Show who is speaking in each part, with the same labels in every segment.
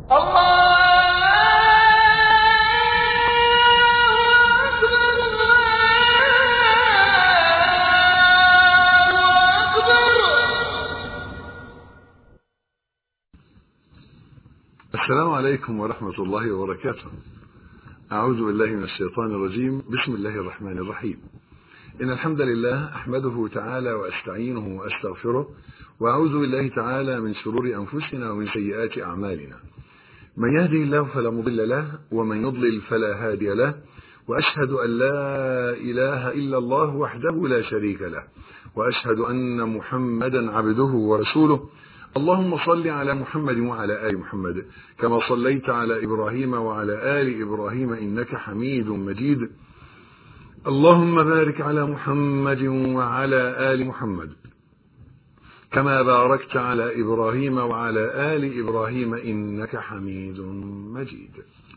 Speaker 1: السلام عليكم ورحمة الله وبركاته أعوذ بالله من الشيطان الرجيم بسم الله الرحمن الرحيم إن الحمد لله أحمده تعالى وأستعينه وأستغفره وأعوذ بالله تعالى من شرور أنفسنا ومن سيئات أعمالنا من يهدي الله فلا مضل له ومن يضلل فلا هادي له وأشهد أن لا إله إلا الله وحده لا شريك له وأشهد أن محمدا عبده ورسوله اللهم صل على محمد وعلى آل محمد كما صليت على إبراهيم وعلى آل إبراهيم إنك حميد مجيد اللهم بارك على محمد وعلى آل محمد كما باركت على إبراهيم وعلى آل إبراهيم إنك حميد مجيد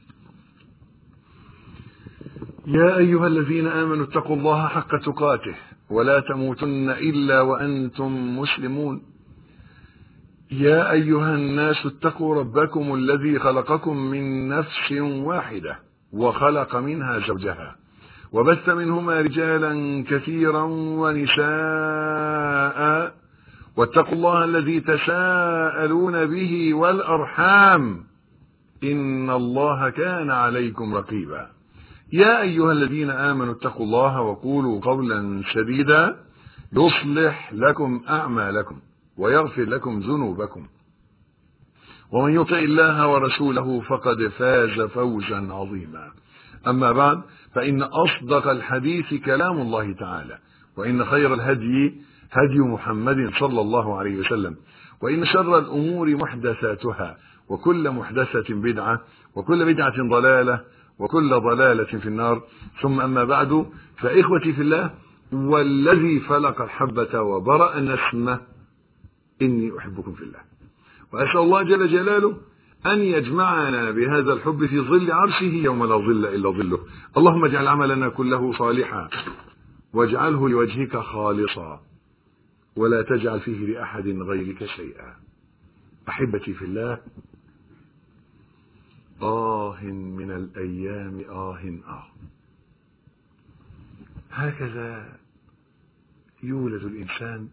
Speaker 1: يا أيها الذين آمنوا اتقوا الله حق تقاته ولا تموتن إلا وأنتم مسلمون يا أيها الناس اتقوا ربكم الذي خلقكم من نفس واحدة وخلق منها زوجها وبث منهما رجالا كثيرا ونساء واتقوا الله الذي تساءلون به والأرحام إن الله كان عليكم رقيبا يا أيها الذين آمنوا اتقوا الله وقولوا قولا سديدا يصلح لكم أعمالكم ويغفر لكم ذنوبكم ومن يطع الله ورسوله فقد فاز فوزا عظيما أما بعد فإن أصدق الحديث كلام الله تعالى وإن خير الهدي هدي محمد صلى الله عليه وسلم وإن شر الأمور محدثاتها وكل محدثة بدعة وكل بدعة ضلالة وكل ضلالة في النار ثم أما بعد فإخوتي في الله والذي فلق الحبة وبرأ النسمة إني أحبكم في الله وأسأل الله جل جلاله أن يجمعنا بهذا الحب في ظل عرشه يوم لا ظل إلا ظله اللهم اجعل عملنا كله صالحا واجعله لوجهك خالصا ولا تجعل فيه لأحد غيرك شيئا أحبتي في الله آه من الأيام آه آه هكذا يولد الإنسان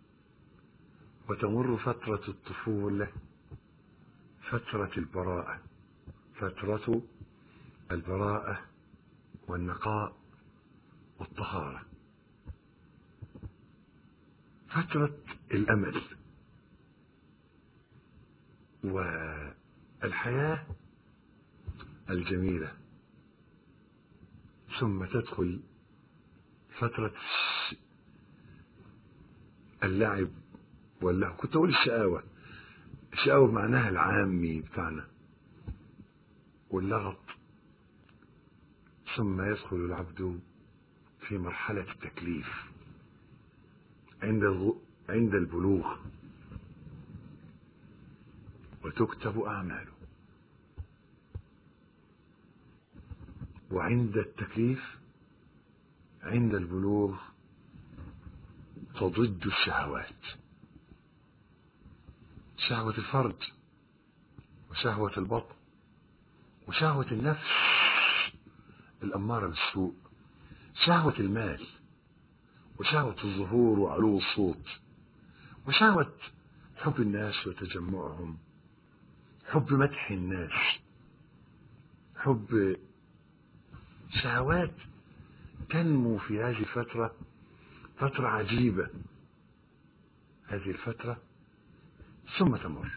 Speaker 1: وتمر فترة الطفولة فترة البراءة فترة البراءة والنقاء والطهارة فترة الأمل والحياة الجميلة ثم تدخل فترة اللعب ولا كنت أقول الشقاوة الشقاوة بمعناها العامي بتاعنا واللغط ثم يدخل العبد في مرحلة التكليف عند عند البلوغ وتكتب أعماله وعند التكليف عند البلوغ تضد الشهوات شهوة الفرج وشهوة البطن وشهوة النفس الأمارة بالسوء شهوة المال وشهوة الظهور وعلو الصوت وشهوة حب الناس وتجمعهم حب مدح الناس حب شهوات تنمو في هذه الفترة فترة عجيبة هذه الفترة ثم تمر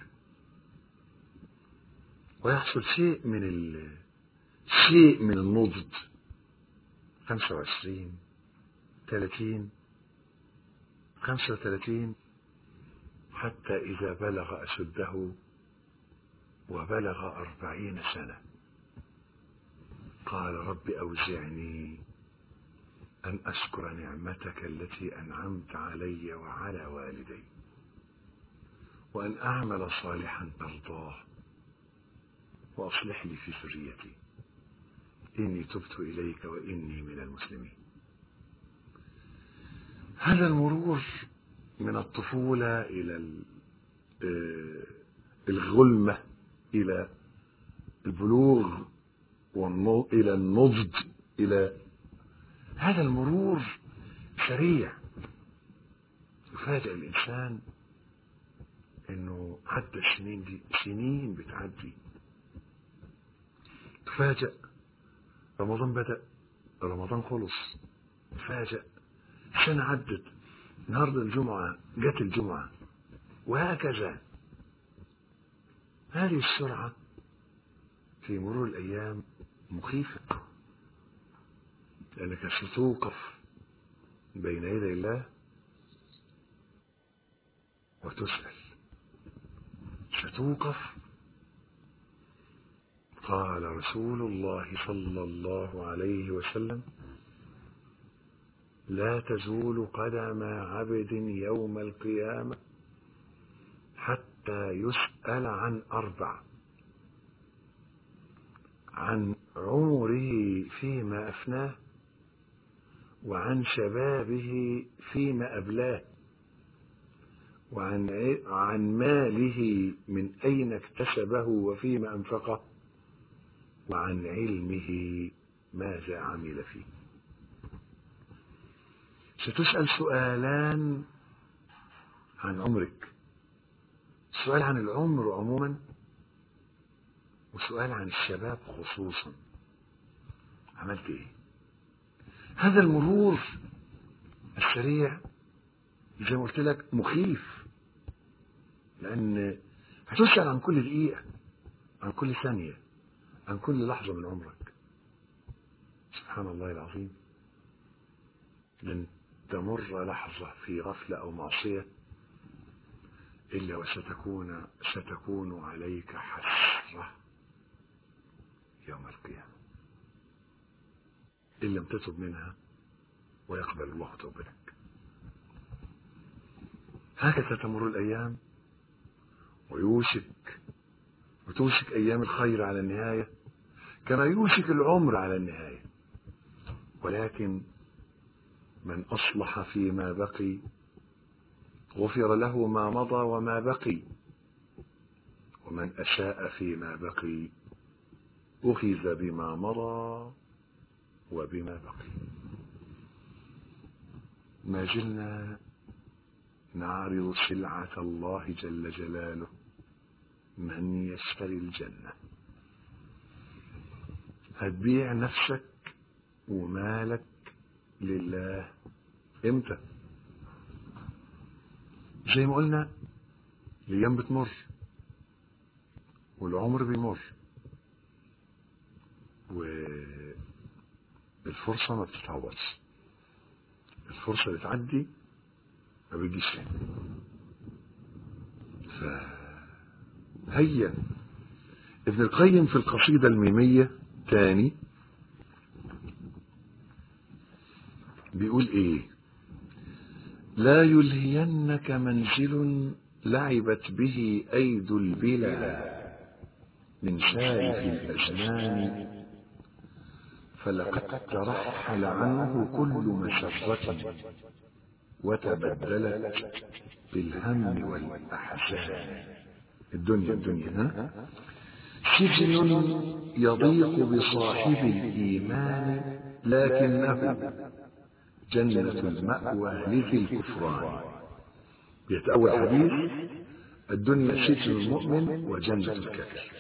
Speaker 1: ويحصل شيء من ال... شيء من النضج 25 30 35 حتى إذا بلغ أشده وبلغ أربعين سنة قال رب أوزعني أن أشكر نعمتك التي أنعمت علي وعلى والدي وأن أعمل صالحا ترضاه وأصلح لي في ذريتي إني تبت إليك وإني من المسلمين هذا المرور من الطفولة إلى الغلمة إلى البلوغ إلى النضج إلى هذا المرور سريع يفاجئ الإنسان إنه عدى السنين دي سنين بتعدي تفاجأ رمضان بدأ رمضان خلص تفاجأ سنة عدت النهاردة الجمعة جت الجمعة وهكذا هذه السرعة في مرور الأيام مخيفة لأنك ستوقف بين يدي الله وتسأل ستوقف قال رسول الله صلى الله عليه وسلم لا تزول قدم عبد يوم القيامة حتى يسأل عن أربع عن عمره فيما أفناه وعن شبابه فيما أبلاه وعن عن ماله من أين اكتسبه وفيما أنفقه وعن علمه ماذا عمل فيه ستسأل سؤالان عن عمرك سؤال عن العمر عموما وسؤال عن الشباب خصوصا عملت ايه هذا المرور السريع زي ما قلت لك مخيف لان هتسأل عن كل دقيقة عن كل ثانية عن كل لحظة من عمرك سبحان الله العظيم لن تمر لحظة في غفلة أو معصية إلا وستكون ستكون عليك حسرة يوم القيامة إن لم تتب منها ويقبل الله توبتك هكذا تمر الأيام ويوشك وتوشك أيام الخير على النهاية كما يوشك العمر على النهاية ولكن من أصلح فيما بقي غفر له ما مضى وما بقي ومن أساء فيما بقي أخذ بما مضى وبما بقي ما زلنا نعرض سلعة الله جل جلاله من يشتري الجنة هتبيع نفسك ومالك لله امتى زي ما قلنا الايام بتمر والعمر بيمر والفرصة ما بتتعوضش الفرصة بتعدي ما بتجيش تاني فهيا ابن القيم في القصيدة الميمية تاني بيقول ايه لا يلهينك منزل لعبت به ايد البلا من سالف الازمان فلقد ترحل عنه كل مسرة وتبدلت بالهم والاحزان الدنيا الدنيا ها سجن يضيق بصاحب الايمان لكنه جنة المأوى لذي الكفران يتأول حديث الدنيا سجن المؤمن وجنة الكافر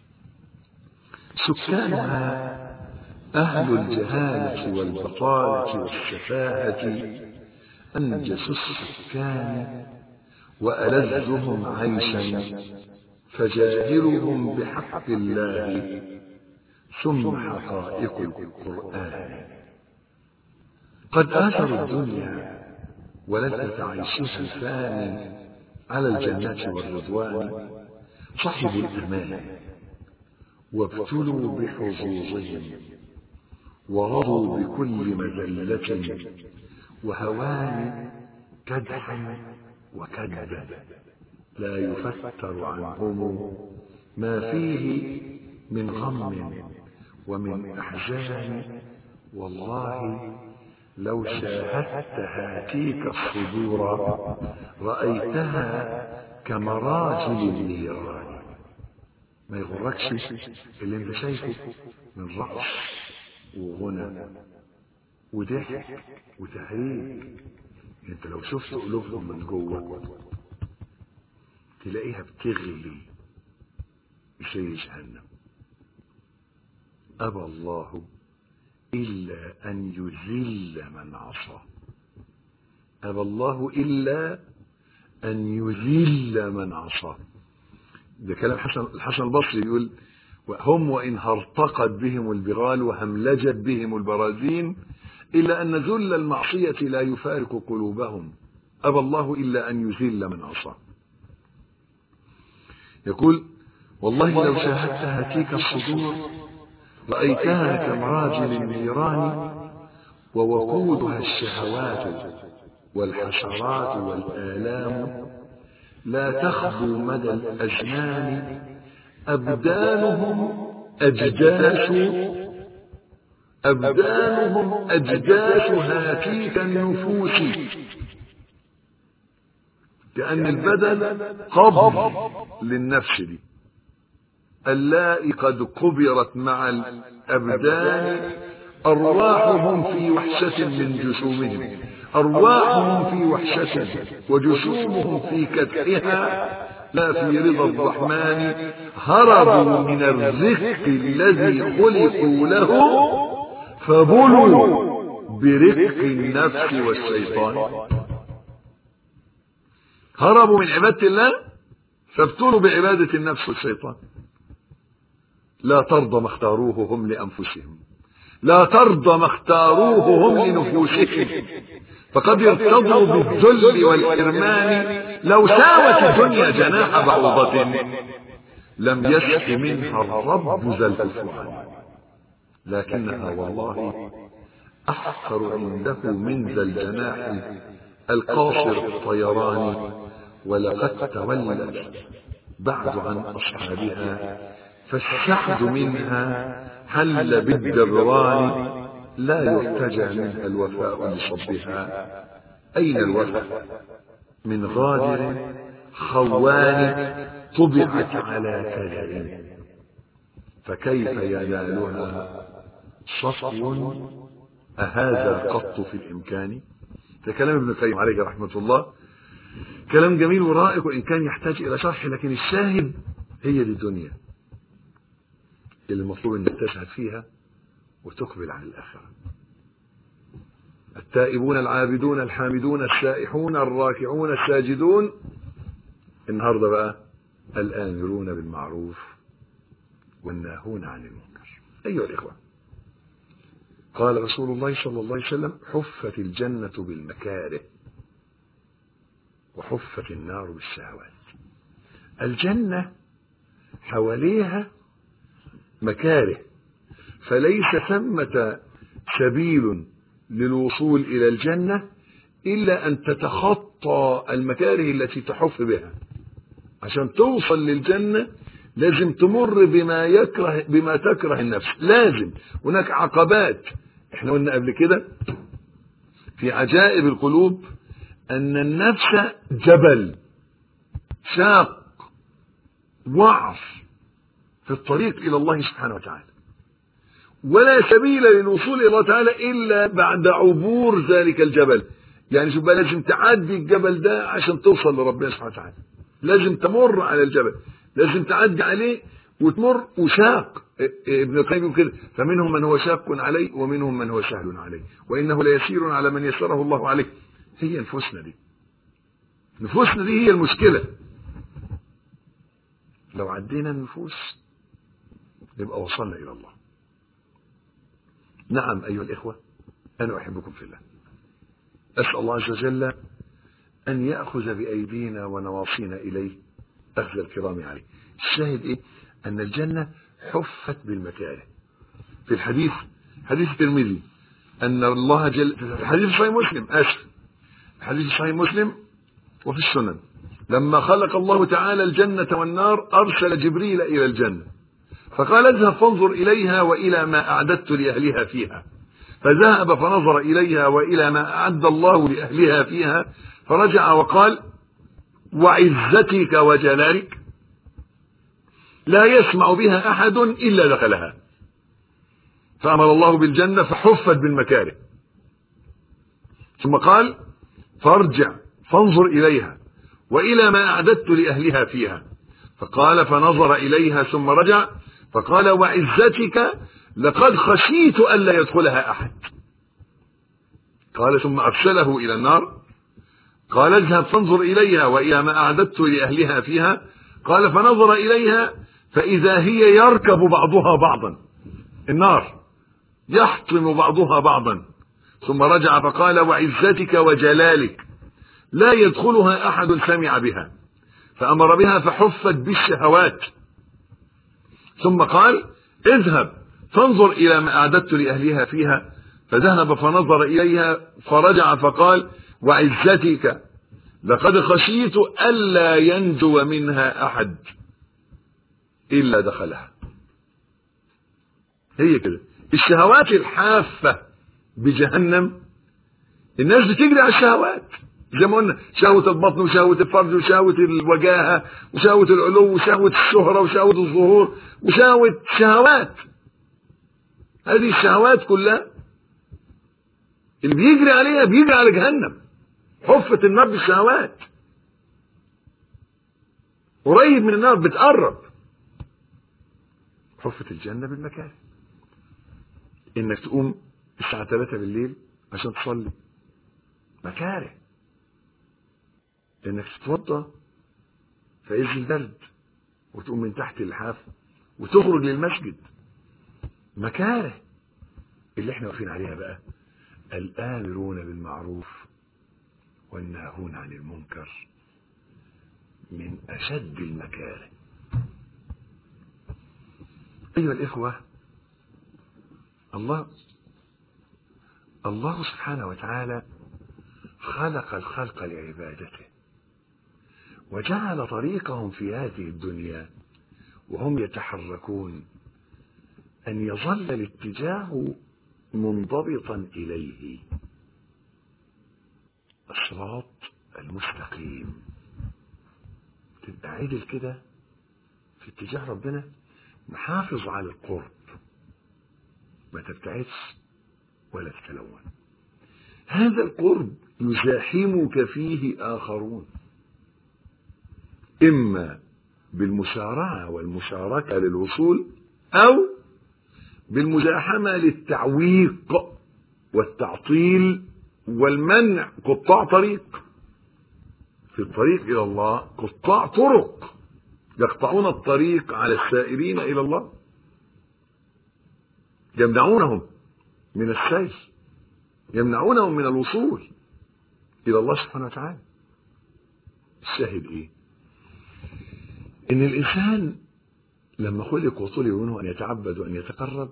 Speaker 1: سكانها أهل الجهالة والبطالة والسفاهة أنجس السكان وألذهم عيشا فجاهرهم بحق الله ثم حقائق القرآن قد آثروا الدنيا ولذة عيشها الفاني على الجنات والرضوان صحبوا الأمان وابتلوا بحظوظهم ورضوا بكل مذلة وهوان كدحا وكدبا لا يفتر عنهم ما فيه من غم ومن أحزان والله لو شاهدت هاتيك الصدور رأيتها كمراجل النيران ما يغركش اللي انت شايفه من رقص وغنى وضحك وتهريج انت لو شفت قلوبهم من جوه تلاقيها بتغلي زي جهنم أبى الله إلا أن يذل من عصى أبى الله إلا أن يذل من عصى ده كلام حسن الحسن البصري بيقول هم وإن هرطقت بهم البغال وهملجت بهم البرازين إلا أن ذل المعصية لا يفارق قلوبهم أبى الله إلا أن يذل من عصى يقول والله لو شاهدت هتيك الصدور رأيتها كمراجل النيران ووقودها الشهوات والحشرات والآلام لا تخبو مدى الأزمان أبدانهم أجداث أبدانهم أجداث هاتيك النفوس كأن البدن قبر للنفس دي اللائي قد قبرت مع الأبدان أرواحهم في وحشة من جسومهم أرواحهم في وحشة وجسومهم في كدحها لا في رضا الرحمن هربوا من الرزق الذي خلقوا له فبلوا برق النفس والشيطان هربوا من عبادة الله فابتلوا بعبادة النفس والشيطان لا ترضى ما اختاروه هم لأنفسهم لا ترضى ما اختاروه هم لنفوسهم فقد يرتضوا بالذل والحرمان لو ساوت الدنيا جناح بعوضة لم يسق منها الرب ذا الكفران لكنها والله أحقر عنده من ذا الجناح القاصر الطيران ولقد تولت بعد عن أصحابها فالسعد منها حل بالدبران لا يرتجى منها الوفاء لصبها أين الوفاء من غادر خوان طبعت على كدر فكيف ينالها صفو أهذا القط في الإمكان ده كلام ابن القيم عليه رحمة الله كلام جميل ورائق وإن كان يحتاج إلى شرح لكن الشاهد هي دي الدنيا اللي المفروض انك تشهد فيها وتقبل على الآخرة التائبون العابدون الحامدون السائحون الراكعون الساجدون النهاردة بقى الآمرون بالمعروف والناهون عن المنكر أيها الإخوة قال رسول الله صلى الله عليه وسلم حفت الجنة بالمكاره وحفت النار بالشهوات الجنة حواليها مكاره فليس ثمة سبيل للوصول إلى الجنة إلا أن تتخطى المكاره التي تحف بها عشان توصل للجنة لازم تمر بما يكره بما تكره النفس لازم هناك عقبات احنا قلنا قبل كده في عجائب القلوب أن النفس جبل شاق وعر في الطريق إلى الله سبحانه وتعالى ولا سبيل للوصول إلى الله تعالى إلا بعد عبور ذلك الجبل يعني شوف بقى لازم تعدي الجبل ده عشان توصل لربنا سبحانه وتعالى لازم تمر على الجبل لازم تعدي عليه وتمر وشاق ابن القيم يقول كده فمنهم من هو شاق عليه ومنهم من هو سهل عليه وإنه ليسير على من يسره الله عليه هي نفوسنا دي نفوسنا دي هي المشكلة لو عدينا النفوس يبقى وصلنا إلى الله نعم أيها الإخوة أنا أحبكم في الله أسأل الله عز وجل أن يأخذ بأيدينا ونواصينا إليه أخذ الكرام عليه الشاهد إيه أن الجنة حفت بالمكاره في الحديث حديث الترمذي أن الله جل في حديث صحيح مسلم آسف حديث صحيح مسلم وفي السنن لما خلق الله تعالى الجنة والنار أرسل جبريل إلى الجنة فقال اذهب فانظر إليها وإلى ما أعددت لأهلها فيها فذهب فنظر إليها وإلى ما أعد الله لأهلها فيها فرجع وقال وعزتك وجلالك لا يسمع بها أحد إلا دخلها فأمر الله بالجنة فحفت بالمكاره ثم قال فارجع فانظر إليها وإلى ما أعددت لأهلها فيها فقال فنظر إليها ثم رجع فقال وعزتك لقد خشيت ألا يدخلها أحد قال ثم أرسله إلى النار قال اذهب فانظر إليها وإلى ما أعددت لأهلها فيها قال فنظر إليها فإذا هي يركب بعضها بعضا النار يحطم بعضها بعضا ثم رجع فقال وعزتك وجلالك لا يدخلها أحد سمع بها فأمر بها فحفت بالشهوات ثم قال اذهب فانظر إلى ما أعددت لأهلها فيها فذهب فنظر إليها فرجع فقال وعزتك لقد خشيت ألا ينجو منها أحد إلا دخلها هي كده الشهوات الحافة بجهنم الناس بتجري على الشهوات زي ما قلنا شهوة البطن وشهوة الفرج وشهوة الوجاهة وشهوة العلو وشهوة الشهرة وشهوة الظهور وشهوة شهوات هذه الشهوات كلها اللي بيجري عليها بيجري على جهنم حفة النار بالشهوات قريب من النار بتقرب حفة الجنة بالمكان انك تقوم الساعة 3 بالليل عشان تصلي مكاره انك تتوضا في عز البرد وتقوم من تحت اللحاف وتخرج للمسجد مكاره اللي احنا واقفين عليها بقى الآمرون بالمعروف والناهون عن المنكر من أشد المكاره أيها الإخوة الله الله سبحانه وتعالى خلق الخلق لعبادته وجعل طريقهم في هذه الدنيا وهم يتحركون أن يظل الاتجاه منضبطا إليه الصراط المستقيم تبقى عدل كده في اتجاه ربنا محافظ على القرب ما تبتعدش ولا تتلون هذا القرب يزاحمك فيه آخرون إما بالمسارعة والمشاركة للوصول أو بالمزاحمة للتعويق والتعطيل والمنع قطاع طريق في الطريق إلى الله قطاع طرق يقطعون الطريق على السائرين إلى الله يمنعونهم من السير يمنعونهم من الوصول إلى الله سبحانه وتعالى الشاهد إيه إن الإنسان لما خلق وطلب منه أن يتعبد وأن يتقرب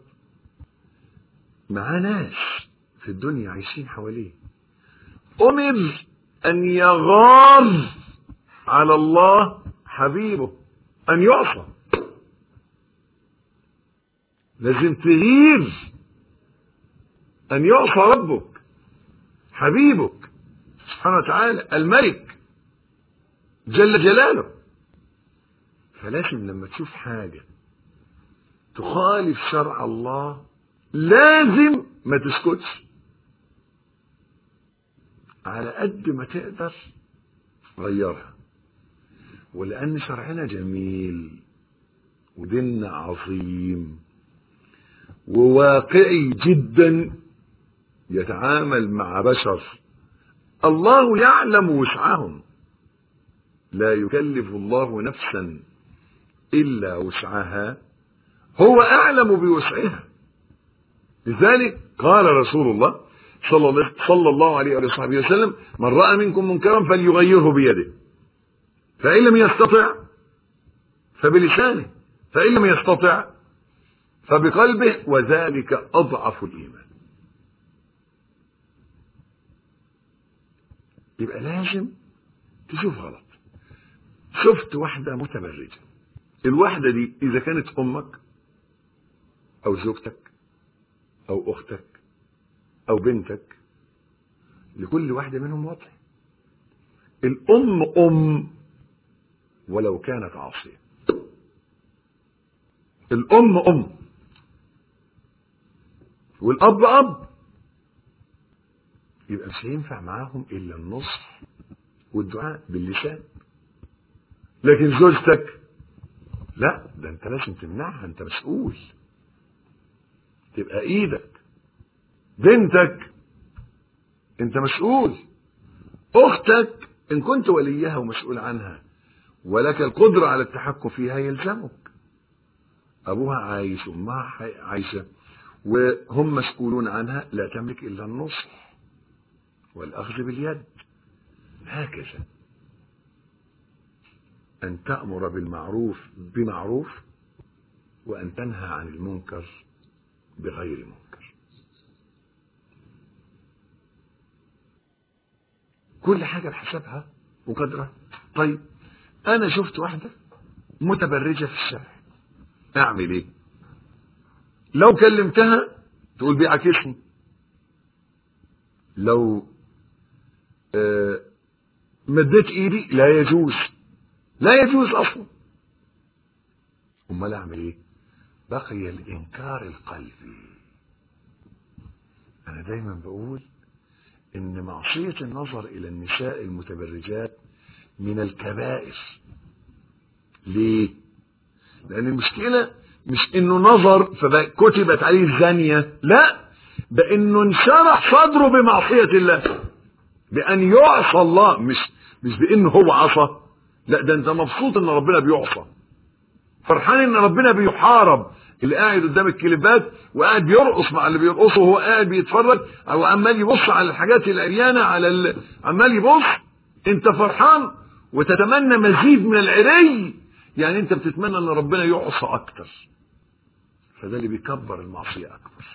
Speaker 1: مع ناس في الدنيا عايشين حواليه أمر أن يغار على الله حبيبه أن يعصى لازم تغير أن يعصى ربك حبيبك سبحانه وتعالى الملك جل جلاله فلازم لما تشوف حاجة تخالف شرع الله لازم ما تسكتش على قد ما تقدر غيرها ولأن شرعنا جميل وديننا عظيم وواقعي جدا يتعامل مع بشر الله يعلم وسعهم لا يكلف الله نفسا إلا وسعها هو أعلم بوسعها لذلك قال رسول الله صلى الله عليه وصحبه وسلم من رأى منكم منكرا فليغيره بيده فإن لم يستطع فبلسانه فإن لم يستطع فبقلبه وذلك أضعف الإيمان يبقى لازم تشوف غلط شفت واحدة متبرجة الواحدة دي إذا كانت أمك أو زوجتك أو أختك أو بنتك لكل واحدة منهم وضع الأم أم ولو كانت عاصية الام ام والاب اب يبقى مش هينفع معاهم الا النصح والدعاء باللسان لكن زوجتك لا ده انت لازم تمنعها انت مسؤول تبقى ايدك بنتك انت مسؤول اختك ان كنت وليها ومسؤول عنها ولك القدرة على التحكم فيها يلزمك ابوها عايش امها عايشة وهم مسؤولون عنها لا تملك الا النصح والاخذ باليد هكذا ان تأمر بالمعروف بمعروف وان تنهى عن المنكر بغير منكر كل حاجة بحسبها وقدرها طيب أنا شفت واحدة متبرجة في الشارع أعمل إيه؟ لو كلمتها تقول بيعكسني لو آه مديت إيدي لا يجوز لا يجوز أصلا أمال أعمل إيه؟ بقي الإنكار القلبي أنا دايما بقول إن معصية النظر إلى النساء المتبرجات من الكبائر ليه؟ لأن المشكلة مش إنه نظر فكتبت عليه زانية لا بإنه انشرح صدره بمعصية الله بأن يعصى الله مش مش بإنه هو عصى لا ده أنت مبسوط إن ربنا بيعصى فرحان إن ربنا بيحارب اللي قاعد قدام الكليبات وقاعد بيرقص مع اللي بيرقصه وهو قاعد بيتفرج او عمال يبص على الحاجات العريانه على ال... عمال يبص انت فرحان وتتمنى مزيد من العري يعني انت بتتمنى ان ربنا يعصى اكتر فده اللي بيكبر المعصيه اكبر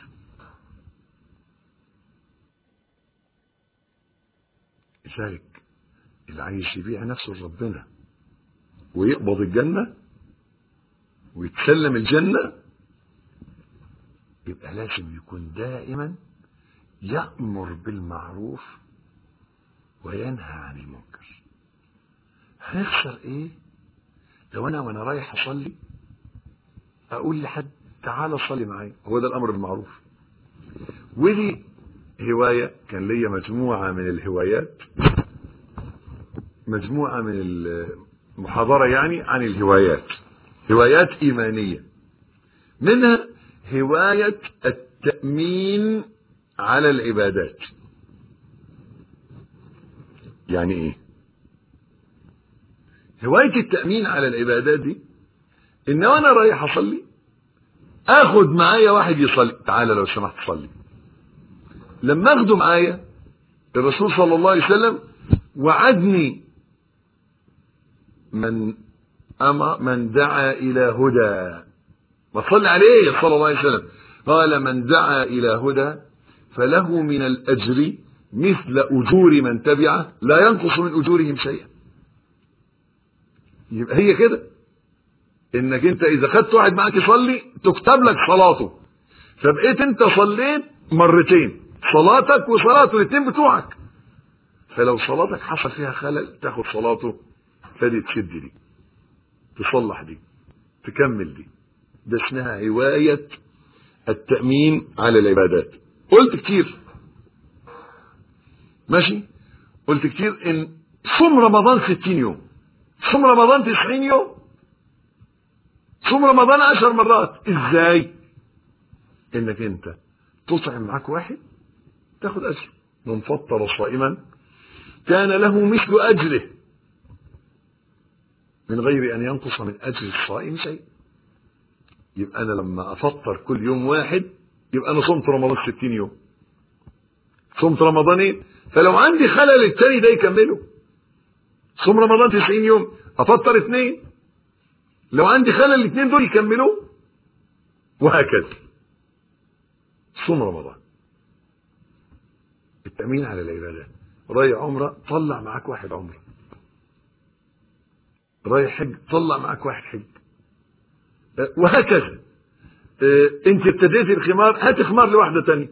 Speaker 1: لذلك اللي عايز يبيع نفسه لربنا ويقبض الجنه ويتسلم الجنه يبقى لازم يكون دائما يأمر بالمعروف وينهى عن المنكر هنخسر ايه لو انا وانا رايح اصلي اقول لحد تعالى صلي معايا هو ده الامر بالمعروف ودي هواية كان ليا مجموعة من الهوايات مجموعة من المحاضرة يعني عن الهوايات هوايات إيمانية منها هواية التأمين على العبادات يعني ايه هواية التأمين على العبادات دي ان وانا رايح اصلي اخد معايا واحد يصلي تعالى لو سمحت صلي لما اخده معايا الرسول صلى الله عليه وسلم وعدني من أما من دعا إلى هدى ما صلى عليه صلى الله عليه وسلم قال من دعا إلى هدى فله من الأجر مثل أجور من تبعه لا ينقص من أجورهم شيئا يبقى هي كده انك انت اذا خدت واحد معاك يصلي تكتب لك صلاته فبقيت انت صليت مرتين صلاتك وصلاته الاثنين بتوعك فلو صلاتك حصل فيها خلل تاخد صلاته فدي تشد دي تصلح دي تكمل دي ده اسمها هواية التأمين على العبادات قلت كتير ماشي قلت كتير ان صوم رمضان ستين يوم صوم رمضان تسعين يوم صوم رمضان عشر مرات ازاي انك انت تطعم معاك واحد تاخد اجر من فطر صائما كان له مثل اجره من غير ان ينقص من اجر الصائم شيء يبقى انا لما افطر كل يوم واحد يبقى انا صمت رمضان ستين يوم صمت رمضان ايه فلو عندي خلل التاني ده يكمله صوم رمضان 90 يوم افطر اثنين لو عندي خلل الاثنين دول يكملوا وهكذا صوم رمضان التأمين على العبادات رايح عمرة طلع معاك واحد عمرة رايح حج طلع معاك واحد حج وهكذا انت ابتديتي الخمار هاتي خمار لواحدة تانية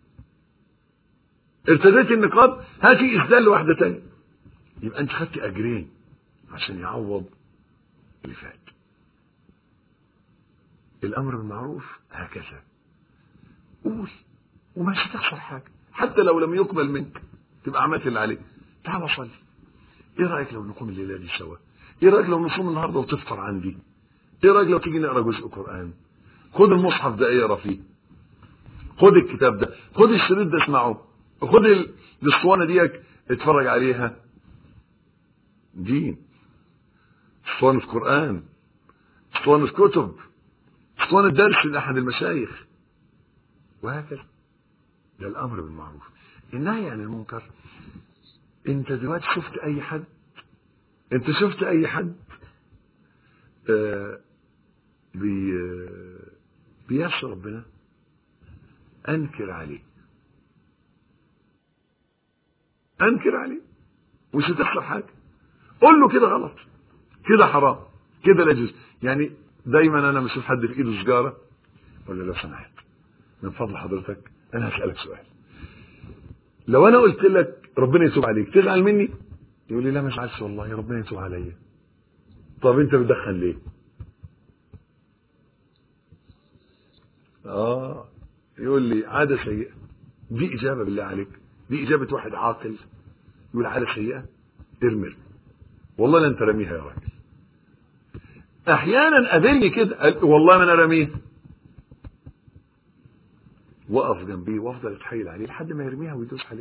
Speaker 1: ارتديتي النقاب هاتي اسدال لواحدة تانية يبقى انت خدت اجرين عشان يعوض اللي فات الامر بالمعروف هكذا قول ومش هتخسر حاجه حتى لو لم يقبل منك تبقى عملت اللي عليك تعال صلي ايه رايك لو نقوم الليله دي سوا ايه رايك لو نصوم النهارده وتفطر عندي ايه رايك لو تيجي نقرا جزء قران خد المصحف ده اقرا فيه خد الكتاب ده خد الشريط ده اسمعه خد الاسطوانه ديك اتفرج عليها دين اسطوانه قران اسطوانه كتب اسطوانه درس لاحد المشايخ وهكذا ده الامر بالمعروف النهي عن المنكر انت دلوقتي شفت اي حد انت شفت اي حد آه بي آه بيعصي ربنا انكر عليه انكر عليه مش هتخسر حاجه قول له كده غلط كده حرام كده لا يجوز يعني دايما انا بشوف حد في ايده سجاره اقول له لو سمحت من فضل حضرتك انا هسالك سؤال لو انا قلت لك ربنا يتوب عليك تزعل مني يقول لي لا ما ازعلش والله ربنا يتوب عليا طب انت بتدخن ليه اه يقول لي عاده سيئه دي اجابه بالله عليك دي اجابه واحد عاقل يقول عاده سيئه ارمي والله لا انت رميها يا راجل احيانا قابلني كده والله ما انا رميه وقف جنبيه وافضل اتحايل عليه لحد ما يرميها ويدوس عليه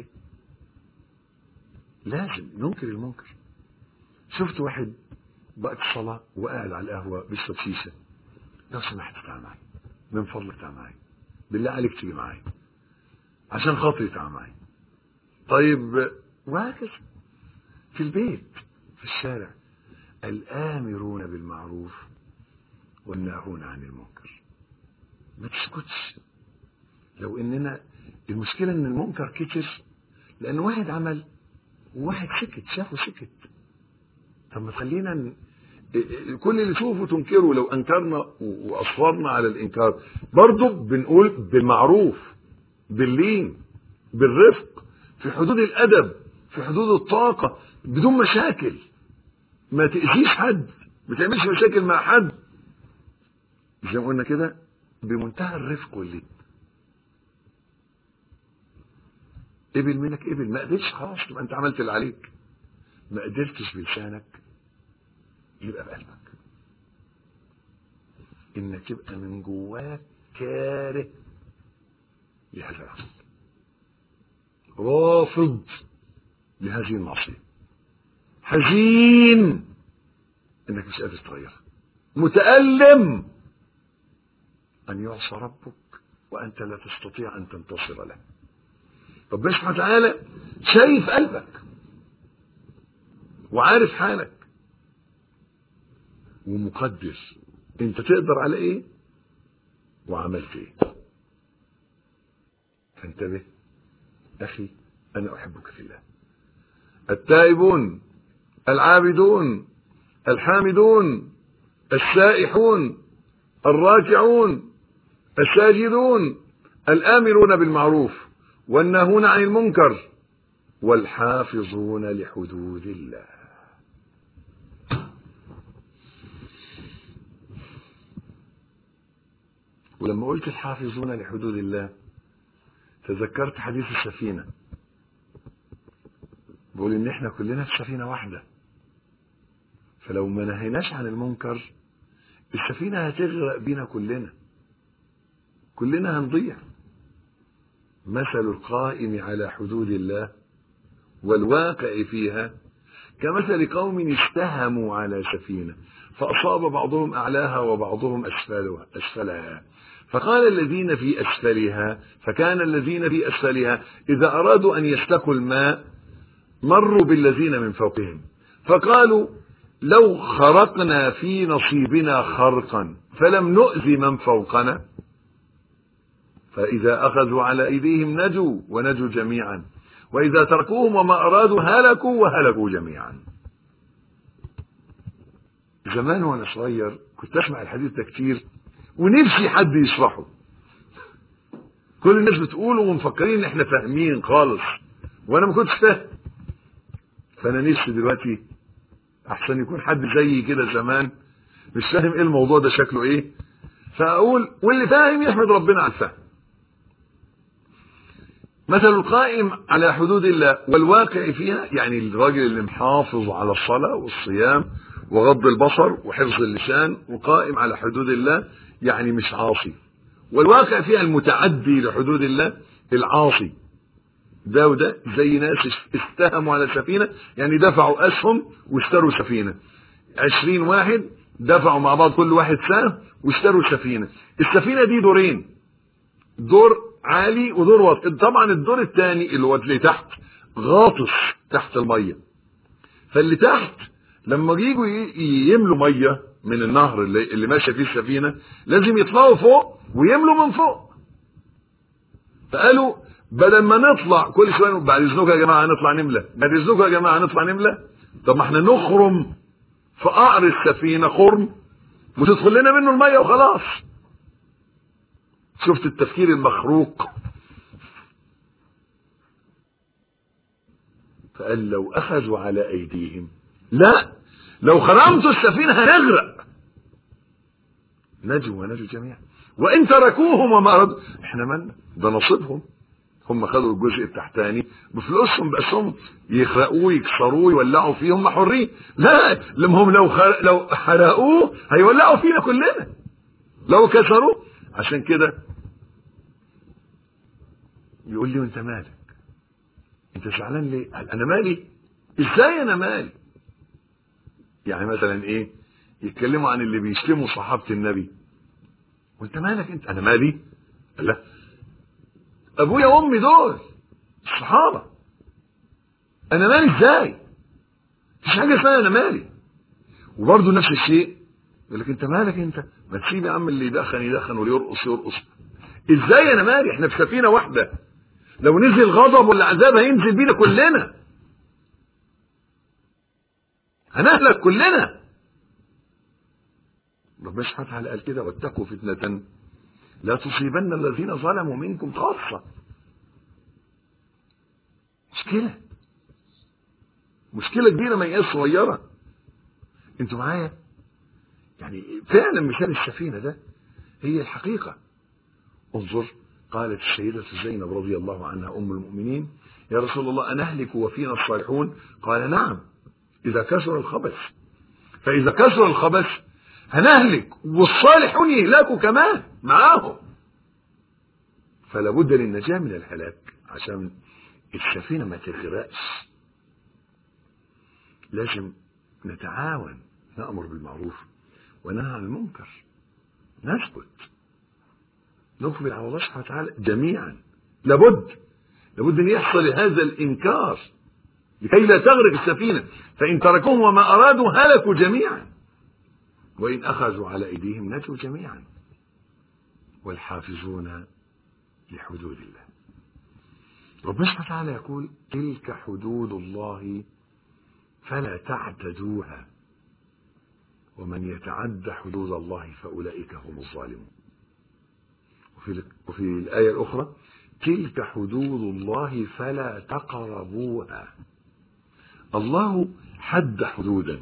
Speaker 1: لازم ننكر المنكر شفت واحد وقت الصلاة وقاعد على القهوة بيشرب شيشة لو سمحت تعال معي من فضلك تعال معي بالله عليك تيجي معي عشان خاطري تعال معي طيب وهكذا في البيت في الشارع الآمرون بالمعروف والناهون عن المنكر ما تسكتش لو اننا المشكله ان المنكر كتر لان واحد عمل وواحد سكت شافه سكت طب ما خلينا ن... كل اللي تشوفه تنكره لو انكرنا واصررنا على الانكار برضه بنقول بالمعروف باللين بالرفق في حدود الادب في حدود الطاقه بدون مشاكل ما تاذيش حد ما تعملش مشاكل مع حد زي ما قلنا كده بمنتهى الرفق واللين قبل منك قبل ما قدرتش خلاص تبقى انت عملت اللي عليك ما قدرتش بلسانك يبقى بقلبك انك يبقى من جواك كاره لهذا العمل رافض لهذه المعصيه حزين انك مش قادر تغيرها متألم ان يعصى ربك وانت لا تستطيع ان تنتصر له ربنا سبحانه وتعالى شايف قلبك وعارف حالك ومقدر انت تقدر على ايه وعملت ايه فانتبه اخي انا احبك في الله التائبون العابدون الحامدون السائحون الراكعون الساجدون الامرون بالمعروف والناهون عن المنكر والحافظون لحدود الله ولما قلت الحافظون لحدود الله تذكرت حديث السفينة بقول ان احنا كلنا في سفينة واحدة فلو ما نهيناش عن المنكر السفينة هتغرق بينا كلنا كلنا هنضيع مثل القائم على حدود الله والواقع فيها كمثل قوم استهموا على سفينة فأصاب بعضهم أعلاها وبعضهم أسفلها, أسفلها فقال الذين في أسفلها فكان الذين في أسفلها إذا أرادوا أن يستقوا الماء مروا بالذين من فوقهم فقالوا لو خرقنا في نصيبنا خرقا فلم نؤذي من فوقنا فإذا أخذوا على أيديهم نجوا ونجوا جميعا وإذا تركوهم وما أرادوا هلكوا وهلكوا جميعا زمان وأنا صغير كنت أسمع الحديث ده كتير ونفسي حد يشرحه كل الناس بتقوله ومفكرين ان احنا فاهمين خالص وانا ما كنتش فاهم فانا نفسي دلوقتي احسن يكون حد زيي كده زمان مش فاهم ايه الموضوع ده شكله ايه فاقول واللي فاهم يحمد ربنا على الفهم مثل القائم على حدود الله والواقع فيها يعني الراجل اللي محافظ على الصلاة والصيام وغض البصر وحفظ اللسان وقائم على حدود الله يعني مش عاصي والواقع فيها المتعدي لحدود الله العاصي ده وده زي ناس استهموا على سفينة يعني دفعوا أسهم واشتروا سفينة عشرين واحد دفعوا مع بعض كل واحد سهم واشتروا سفينة السفينة دي دورين دور عالي ودور واطي طبعا الدور الثاني اللي هو اللي تحت غاطس تحت المية فاللي تحت لما يجوا يملوا مية من النهر اللي, اللي ماشية فيه السفينة لازم يطلعوا فوق ويملوا من فوق فقالوا بدل ما نطلع كل شويه بعد اذنكم يا جماعه هنطلع نملى بعد اذنكم يا جماعه هنطلع نملى طب ما احنا نخرم في قعر السفينه خرم وتدخل لنا منه الميه وخلاص شفت التفكير المخروق فقال لو اخذوا على ايديهم لا لو خرمتوا السفينه هنغرق نجوا ونجوا جميعا وان تركوهم وما ارادوا احنا مالنا ده نصيبهم هم خدوا الجزء التحتاني بفلوسهم باسهم يخرقوه يكسروه يولعوا فيه هم حرين لا لما هم لو خر... لو حرقوه هيولعوا فينا كلنا لو كسروه عشان كده يقول لي وانت مالك انت زعلان ليه انا مالي ازاي انا مالي يعني مثلا ايه يتكلموا عن اللي بيشتموا صحابه النبي وانت مالك انت انا مالي لا ابويا وامي دول الصحابه انا مالي ازاي مفيش حاجه اسمها انا مالي وبرضه نفس الشيء يقول لك انت مالك انت ما تسيب يا عم اللي يدخن يدخن واللي يرقص يرقص ازاي انا مالي احنا في سفينه واحده لو نزل غضب ولا عذاب هينزل بينا كلنا هنهلك كلنا ربنا سبحانه وتعالى قال كده واتقوا فتنة لا تصيبن الذين ظلموا منكم خاصة مشكلة مشكلة كبيرة ما هي صغيرة انتوا معايا يعني فعلا مثال السفينة ده هي الحقيقة انظر قالت السيدة زينب رضي الله عنها أم المؤمنين يا رسول الله أنهلك وفينا الصالحون قال نعم إذا كثر الخبث فإذا كثر الخبث هنهلك والصالحون يهلكوا كمان معاهم فلا بد للنجاة من الهلاك عشان السفينة ما تغرقش لازم نتعاون نأمر بالمعروف وننهى عن المنكر نثبت نقبل على الله سبحانه وتعالى جميعا لابد لابد ان يحصل هذا الانكار لكي لا تغرق السفينه فان تركوهم وما ارادوا هلكوا جميعا وان اخذوا على ايديهم نجوا جميعا والحافظون لحدود الله ربنا سبحانه وتعالى يقول تلك حدود الله فلا تعتدوها ومن يتعد حدود الله فاولئك هم الظالمون وفي وفي الآية الأخرى تلك حدود الله فلا تقربوها الله حد حدودا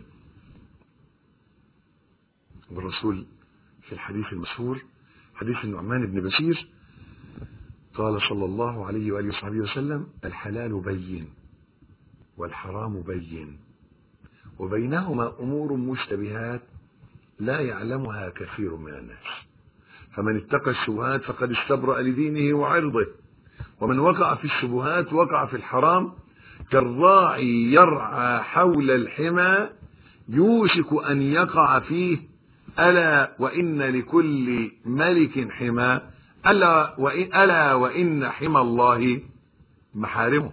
Speaker 1: والرسول في الحديث المشهور حديث النعمان بن بشير قال صلى الله عليه وآله وصحبه وسلم الحلال بين والحرام بين وبينهما أمور مشتبهات لا يعلمها كثير من الناس فمن اتقى الشبهات فقد استبرأ لدينه وعرضه ومن وقع في الشبهات وقع في الحرام كالراعي يرعى حول الحمى يوشك أن يقع فيه ألا وإن لكل ملك حمى ألا وإن, ألا وإن حمى الله محارمه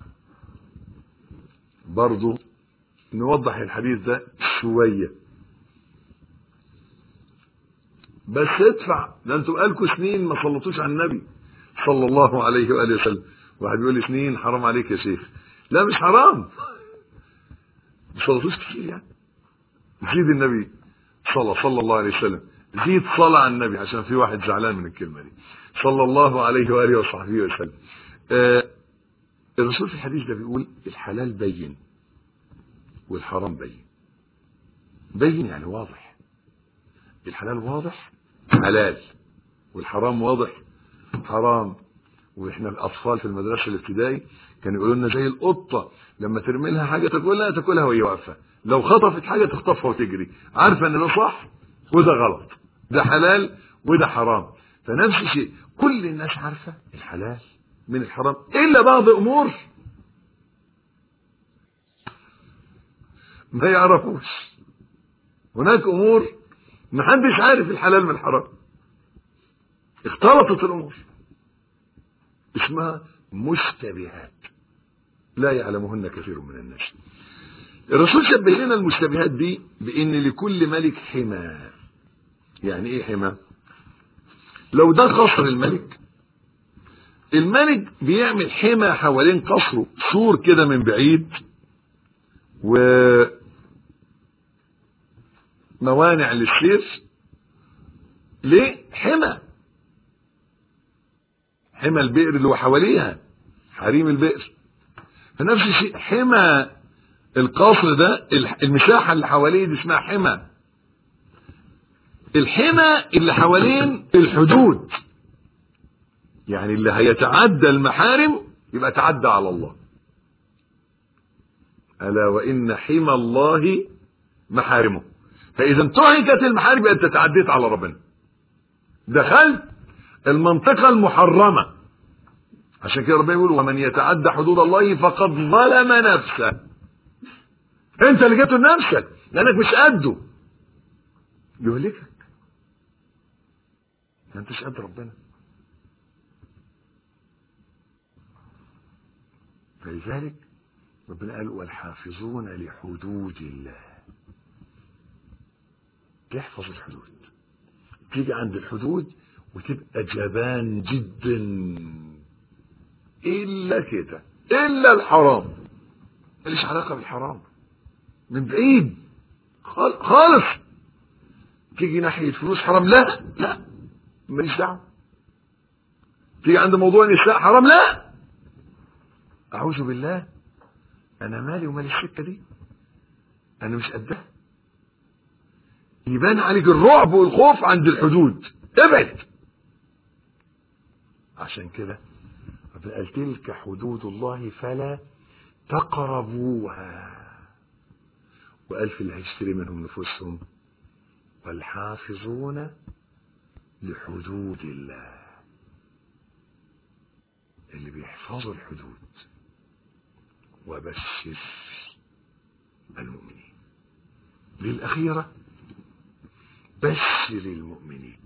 Speaker 1: برضو نوضح الحديث ده شويه بس ادفع ده انتوا بقالكوا سنين ما صلتوش على النبي صلى الله عليه واله وسلم واحد بيقول لي سنين حرام عليك يا شيخ لا مش حرام ما صلتوش كتير يعني زيد النبي صلى صلى الله عليه وسلم زيد صلاة على النبي عشان في واحد زعلان من الكلمة دي صلى الله عليه وآله وصحبه وسلم آه الرسول في الحديث ده بيقول الحلال بين والحرام بين بين يعني واضح الحلال واضح حلال والحرام واضح حرام واحنا الاطفال في المدرسه الابتدائي كانوا يقولوا لنا زي القطه لما ترمي لها حاجه تاكلها تاكلها وهي واقفه لو خطفت حاجه تخطفها وتجري عارفه ان ده صح وده غلط ده حلال وده حرام فنفس الشيء كل الناس عارفه الحلال من الحرام الا بعض امور ما يعرفوش هناك امور محدش عارف الحلال من الحرام اختلطت الامور اسمها مشتبهات لا يعلمهن كثير من الناس الرسول شبه لنا المشتبهات دي بان لكل ملك حمى يعني ايه حمى لو ده قصر الملك الملك بيعمل حمى حوالين قصره سور كده من بعيد و موانع للسير ليه حمى حمى البئر اللي هو حواليها حريم البئر فنفس الشيء حمى القصر ده المساحة اللي حواليه دي اسمها حمى الحمى اللي حوالين الحدود يعني اللي هيتعدى المحارم يبقى تعدى على الله ألا وإن حمى الله محارمه فإذا انتهكت المحارم يبقى أنت تعديت على ربنا دخلت المنطقة المحرمة عشان كده ربنا يقول ومن يتعدى حدود الله فقد ظلم نفسه انت اللي جبته لنفسك لانك مش قده يهلكك ما انتش قد ربنا فلذلك ربنا قال والحافظون لحدود الله تحفظ الحدود تيجي عند الحدود وتبقى جبان جدا الا كده الا الحرام ماليش علاقه بالحرام من بعيد خالص تيجي ناحيه فلوس حرام لا لا ماليش دعوه تيجي عند موضوع النساء حرام لا اعوذ بالله انا مالي ومال السكه دي انا مش قدها يبان عليك الرعب والخوف عند الحدود ابعد عشان كده قال تلك حدود الله فلا تقربوها وقال في اللي هيشتري منهم نفوسهم والحافظون لحدود الله اللي بيحفظوا الحدود وبشر المؤمنين للأخيرة بشر المؤمنين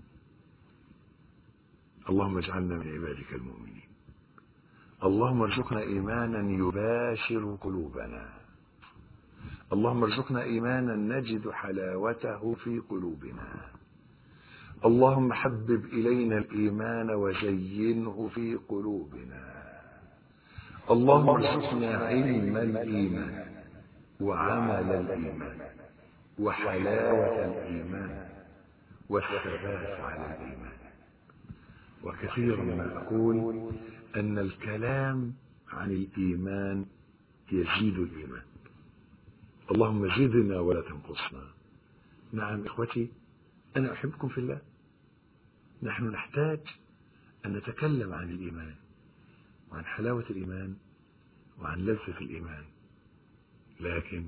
Speaker 1: اللهم اجعلنا من عبادك المؤمنين اللهم ارزقنا ايمانا يباشر قلوبنا اللهم ارزقنا ايمانا نجد حلاوته في قلوبنا اللهم حبب الينا الايمان وزينه في قلوبنا اللهم ارزقنا علم الايمان وعمل الايمان وحلاوه الايمان والثبات على الايمان وكثيرا ما اقول ان الكلام عن الايمان يزيد الايمان اللهم زدنا ولا تنقصنا نعم اخوتي انا احبكم في الله نحن نحتاج ان نتكلم عن الايمان وعن حلاوه الايمان وعن لذه الايمان لكن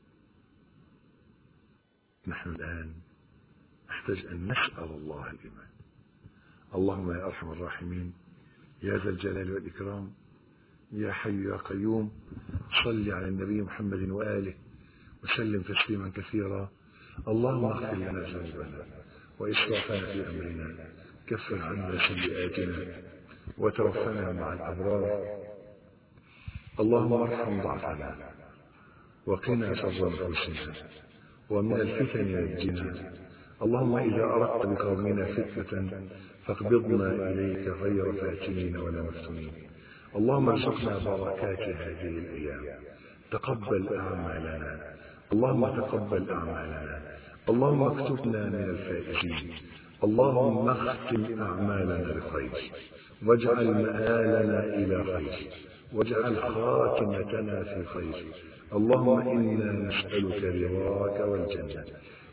Speaker 1: نحن الان نحتاج ان نسال الله الايمان اللهم يا ارحم الراحمين يا ذا الجلال والإكرام يا حي يا قيوم صل على النبي محمد وآله وسلم تسليما كثيرا اللهم اغفر لنا ذنوبنا وإسرافنا في أمرنا كفر عنا سيئاتنا وتوفنا مع الأبرار اللهم ارحم ضعفنا وقنا شر نفوسنا ومن الفتن نجنا اللهم إذا أردت بقومنا فتنة فاقبضنا إليك غير فاتنين ولا مفتونين اللهم ارزقنا بركات هذه الأيام تقبل أعمالنا اللهم تقبل أعمالنا اللهم اكتبنا من الفائزين اللهم اختم أعمالنا بخير واجعل مآلنا إلى خير واجعل خاتمتنا في خير اللهم إنا نسألك رضاك والجنة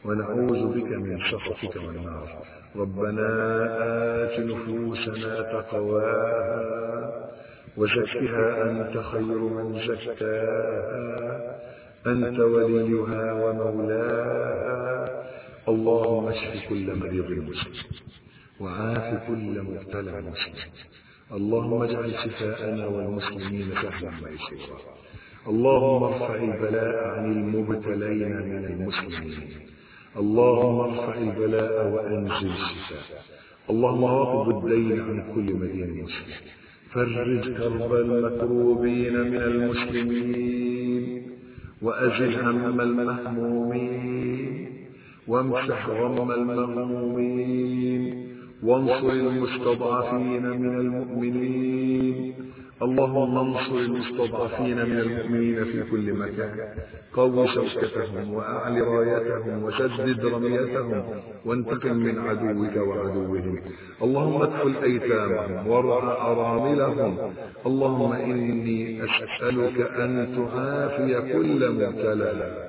Speaker 1: ونعوذ بك من سخطك والنار ربنا آت نفوسنا تقواها وزكها أنت خير من زكاها أنت وليها ومولاها اللهم اشف كل مريض مسلم وعاف كل مبتلى مسلم اللهم اجعل شفاءنا والمسلمين سهلا ميسورا اللهم ارفع البلاء عن المبتلين من المسلمين اللهم ارفع البلاء وانزل الشفاء اللهم واقض الدين عن كل مدين مسلم فرج كرب المكروبين من المسلمين وازل هم المهمومين وامسح غم المغمومين وانصر المستضعفين من المؤمنين اللهم انصر المستضعفين من المؤمنين في كل مكان قو شوكتهم واعل رايتهم وسدد رميتهم وانتقم من عدوك وعدوهم اللهم ادخل ايتامهم وارعى اراملهم اللهم اني اسالك ان تعافي كل مبتلى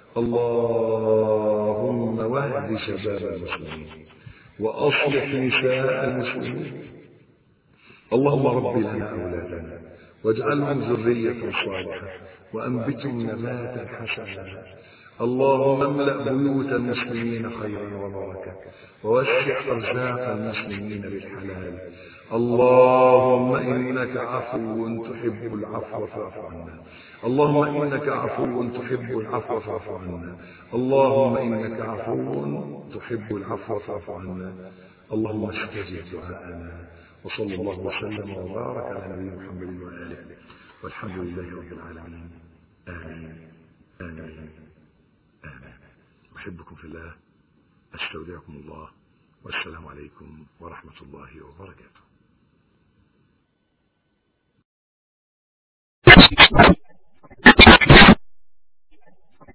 Speaker 1: اللهم واهد شباب المسلمين واصلح نساء المسلمين اللهم رب لنا أولادنا واجعلهم ذرية صالحة وأنبتهم نباتا حسنا اللهم املأ بيوت المسلمين خيرا وبركة ووسع أرزاق المسلمين بالحلال اللهم إنك عفو تحب العفو فاعف عنا اللهم إنك عفو تحب العفو فاعف عنا اللهم إنك عفو تحب العفو فاعف عنا اللهم استجب دعاءنا وصلى الله وسلم وبارك على نبينا محمد وآله والحمد لله رب العالمين آمين آمين آمين أحبكم في الله أستودعكم الله والسلام عليكم ورحمة الله وبركاته